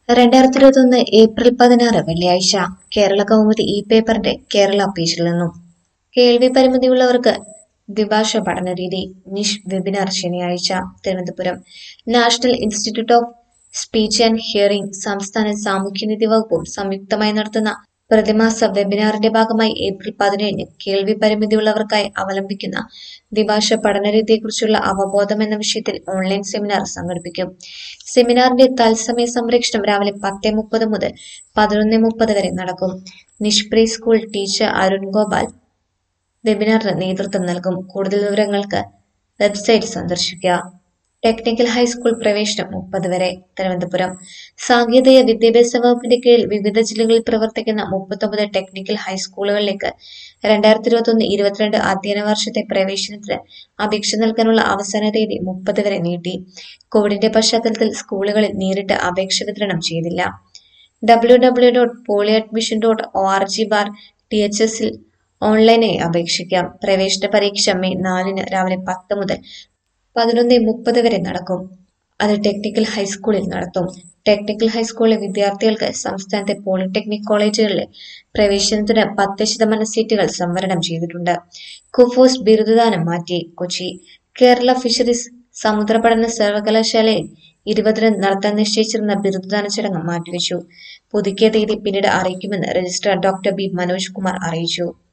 രണ്ടായിരത്തി ഇരുപത്തൊന്ന് ഏപ്രിൽ പതിനാറ് വെള്ളിയാഴ്ച കേരള കൗമുദി ഇ പേപ്പറിന്റെ കേരള പേജിൽ നിന്നും കേൾവി പരിമിതിയുള്ളവർക്ക് ദ്വിഭാഷ പഠനരീതി നിഷ് വെബിനാർ ശനിയാഴ്ച Thiruvananthapuram national institute of speech and hearing സംസ്ഥാന സാമൂഹ്യനീതി വകുപ്പും സംയുക്തമായി നടത്തുന്ന പ്രതിമാസ വെബിനാറിന്റെ ഭാഗമായി ഏപ്രിൽ പതിനേഴിന് കേൾവി പരിമിതിയുള്ളവർക്കായി അവലംബിക്കുന്ന ദ്വിഭാഷ പഠനരീതിയെക്കുറിച്ചുള്ള അവബോധം എന്ന വിഷയത്തിൽ ഓൺലൈൻ സെമിനാർ സംഘടിപ്പിക്കും സെമിനാറിന്റെ തത്സമയ സംരക്ഷണം രാവിലെ പത്ത് മുപ്പത് മുതൽ പതിനൊന്ന് മുപ്പത് വരെ നടക്കും നിഷ്പ്രി സ്കൂൾ ടീച്ചർ അരുൺ ഗോപാൽ വെബിനാറിന് നേതൃത്വം നൽകും കൂടുതൽ വിവരങ്ങൾക്ക് വെബ്സൈറ്റ് സന്ദർശിക്കുക ടെക്നിക്കൽ ഹൈസ്കൂൾ പ്രവേശനം മുപ്പത് വരെ തിരുവനന്തപുരം സാങ്കേതിക വിദ്യാഭ്യാസ വകുപ്പിന്റെ കീഴിൽ വിവിധ ജില്ലകളിൽ പ്രവർത്തിക്കുന്ന മുപ്പത്തൊമ്പത് ടെക്നിക്കൽ ഹൈസ്കൂളുകളിലേക്ക് രണ്ടായിരത്തി ഇരുപത്തൊന്ന് ഇരുപത്തിരണ്ട് അധ്യയന വർഷത്തെ പ്രവേശനത്തിന് അപേക്ഷ നൽകാനുള്ള അവസാന തീയതി മുപ്പത് വരെ നീട്ടി കോവിഡിന്റെ പശ്ചാത്തലത്തിൽ സ്കൂളുകളിൽ നേരിട്ട് അപേക്ഷ വിതരണം ചെയ്തില്ല W W dot poly admission dot O R G bar T H എസിൽ ഓൺലൈനായി അപേക്ഷിക്കാം പ്രവേശന പരീക്ഷ മെയ് നാലിന് രാവിലെ പത്ത് മുതൽ പതിനൊന്ന് മുപ്പത് വരെ നടക്കും അത് ടെക്നിക്കൽ ഹൈസ്കൂളിൽ നടത്തും ടെക്നിക്കൽ ഹൈസ്കൂളിലെ വിദ്യാർത്ഥികൾക്ക് സംസ്ഥാനത്തെ പോളിടെക്നിക് കോളേജുകളിലെ പ്രവേശനത്തിന് പത്ത് ശതമാനം സീറ്റുകൾ സംവരണം ചെയ്തിട്ടുണ്ട് കുഫോസ് ബിരുദദാനം മാറ്റി കൊച്ചി കേരള ഫിഷറീസ് സമുദ്ര പഠന സർവകലാശാലയിൽ ഇരുപതിന് നടത്താൻ നിശ്ചയിച്ചിരുന്ന ബിരുദദാന ചടങ്ങ് മാറ്റിവെച്ചു പുതുക്കിയ തീയതി പിന്നീട് അറിയിക്കുമെന്ന് registrar doctor B Manoj Kumar അറിയിച്ചു